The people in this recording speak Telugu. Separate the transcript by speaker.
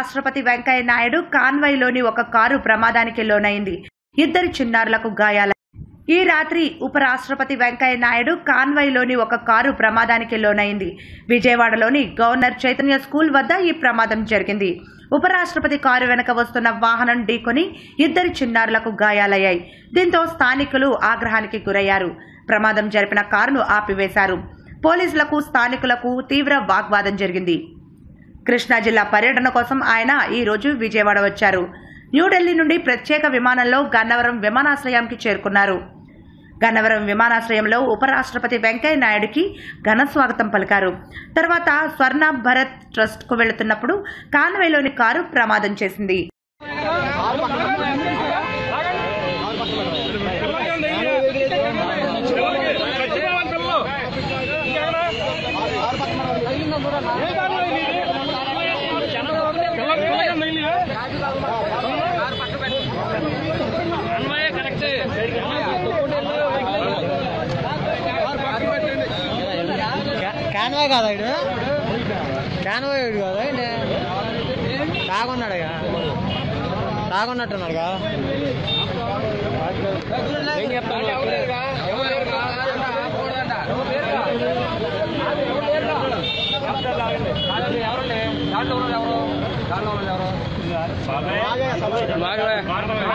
Speaker 1: ఉపరాష్ట్రపతి వెంకయ్య నాయుడు కాన్వాయ్లోని ఒక కారు ప్రమాదానికి లోనైంది ఇద్దరు చిన్నారులకు గాయాల ఈ రాత్రి ఉపరాష్ట్రపతి వెంకయ్య నాయుడు కాన్వాయ్లోని ఒక కారు ప్రమాదానికి లోనైంది విజయవాడలోని గవర్నర్ చైతన్య స్కూల్ వద్ద ఈ ప్రమాదం జరిగింది ఉపరాష్ట్రపతి కారు వెనక వస్తున్న వాహనం ఢీకొని ఇద్దరు చిన్నారులకు గాయాలయ్యాయి దీంతో స్థానికులు ఆగ్రహానికి గురయ్యారు ప్రమాదం జరిపిన కారును ఆపివేశారు పోలీసులకు స్థానికులకు తీవ్ర వాగ్వాదం జరిగింది కృష్ణా జిల్లా పర్యటన కోసం ఆయన ఈ రోజు విజయవాడ వచ్చారు న్యూఢిల్లీ నుండి ప్రత్యేక విమానంలో గన్నవరం విమానాశ్రయానికి చేరుకున్నారు గన్నవరం విమానాశ్రయంలో ఉపరాష్ట్రపతి వెంకయ్య నాయుడుకి ఘన స్వాగతం పలికారు తర్వాత స్వర్ణ భరత్ ట్రస్ట్కు వెళుతున్నప్పుడు కాన్వేలోని కారు ప్రమాదం చేసింది
Speaker 2: క్యాన్వా కాదా ఇడు క్యాన్వా ఇడు కదా ఏంటి తాగున్నాడుగా తాగున్నట్టున్నాడుగా ఏం చెప్తాను
Speaker 3: బాగా